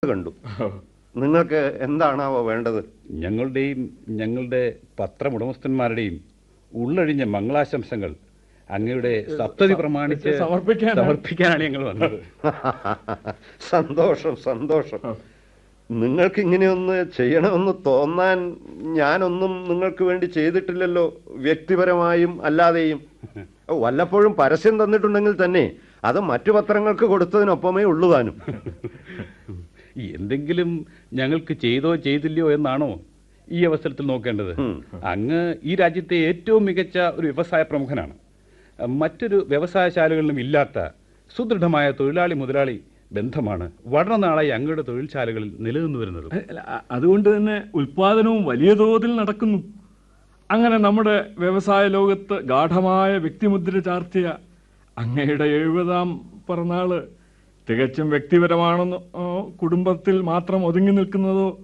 കണ്ടു നിങ്ങൾക്ക് എന്താണാവോ വേണ്ടത് ഞങ്ങളുടെയും ഞങ്ങളുടെ പത്രമുടമസ്ഥന്മാരുടെയും ഉള്ളഴിഞ്ഞ മംഗളാശംസകൾ അങ്ങയുടെ സപ്തതി പ്രമാണിച്ച് സമർപ്പിക്കാനാ. സമർപ്പിക്കാനാണ് ഞങ്ങൾ വന്നത് സന്തോഷം സന്തോഷം നിങ്ങൾക്ക് ഇങ്ങനെയൊന്ന് ചെയ്യണമെന്ന് തോന്നാൻ ഞാനൊന്നും നിങ്ങൾക്ക് വേണ്ടി ചെയ്തിട്ടില്ലല്ലോ വ്യക്തിപരമായും അല്ലാതെയും വല്ലപ്പോഴും പരസ്യം തന്നിട്ടുണ്ടെങ്കിൽ തന്നെ അത് മറ്റു പത്രങ്ങൾക്ക് കൊടുത്തതിനൊപ്പമേ ഉള്ളു താനും ഈ എന്തെങ്കിലും ഞങ്ങൾക്ക് ചെയ്തോ ചെയ്തില്ലയോ എന്നാണോ ഈ അവസരത്തിൽ നോക്കേണ്ടത് ഉം. അങ്ങ് ഈ രാജ്യത്തെ ഏറ്റവും മികച്ച ഒരു വ്യവസായ പ്രമുഖനാണ് മറ്റൊരു വ്യവസായശാലകളിലും ഇല്ലാത്ത സുദൃഢമായ തൊഴിലാളി മുതലാളി ബന്ധമാണ് വളരെ നാളായി അങ്ങയുടെ തൊഴിൽശാലകളിൽ നിലനിന്നു വരുന്നത് അല്ല, അ- അതുകൊണ്ട് തന്നെ ഉൽപാദനവും വലിയ തോതിൽ നടക്കുന്നു അങ്ങനെ നമ്മുടെ വ്യവസായ ലോകത്ത് ഗാഠമായ വ്യക്തിമുദ്ര ചാർത്തിയ അങ്ങയുടെ എഴുപതാം പിറന്നാള് തികച്ചും വ്യക്തിപരമാണെന്നോ കുടുംബത്തിൽ മാത്രം ഒതുങ്ങി നിൽക്കുന്നതോ